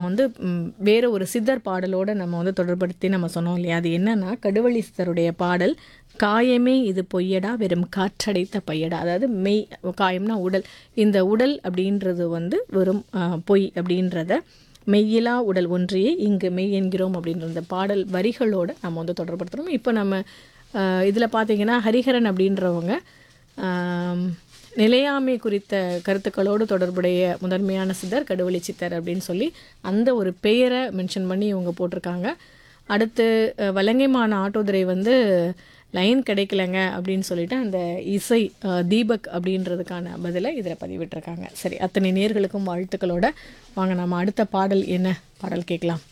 வந்து ம், வேற ஒரு சித்தர் பாடலோட நம்ம வந்து தொடர்படுத்தி நம்ம சொன்னோம் இல்லையா அது என்னன்னா கடுவழி சித்தருடைய பாடல் காயமே இது பொய்யடா வெறும் காற்றடைத்த பையடா அதாவது மெய் காயம்னா உடல் இந்த உடல் அப்படின்றது வந்து வெறும் ஆ, பொய் அப்படின்றத மெய்யிலா உடல் ஒன்றியே இங்கு மெய் என்கிறோம் அப்படின்ற இந்த பாடல் வரிகளோட நம்ம வந்து தொடர்படுத்துகிறோம் இப்போ நம்ம இதில் பார்த்தீங்கன்னா ஹரிஹரன் அப்படின்றவங்க ஆம், நிலையாமை குறித்த கருத்துக்களோடு தொடர்புடைய முதன்மையான சித்தர் கடுவழி சித்தர் அப்படின்னு சொல்லி அந்த ஒரு பெயரை மென்ஷன் பண்ணி இவங்க போட்டிருக்காங்க அடுத்து அஹ், வலங்கைமான ஆட்டோதுரை வந்து லைன் கிடைக்கலங்க அப்படின்னு சொல்லிட்டு அந்த இசை அஹ், தீபக் அப்படின்றதுக்கான பதிலை இதில் பதிவிட்டிருக்காங்க சரி அத்தனை நேர்களுக்கும் வாழ்த்துக்களோட வாங்க நம்ம அடுத்த பாடல் என்ன பாடல் கேட்கலாம்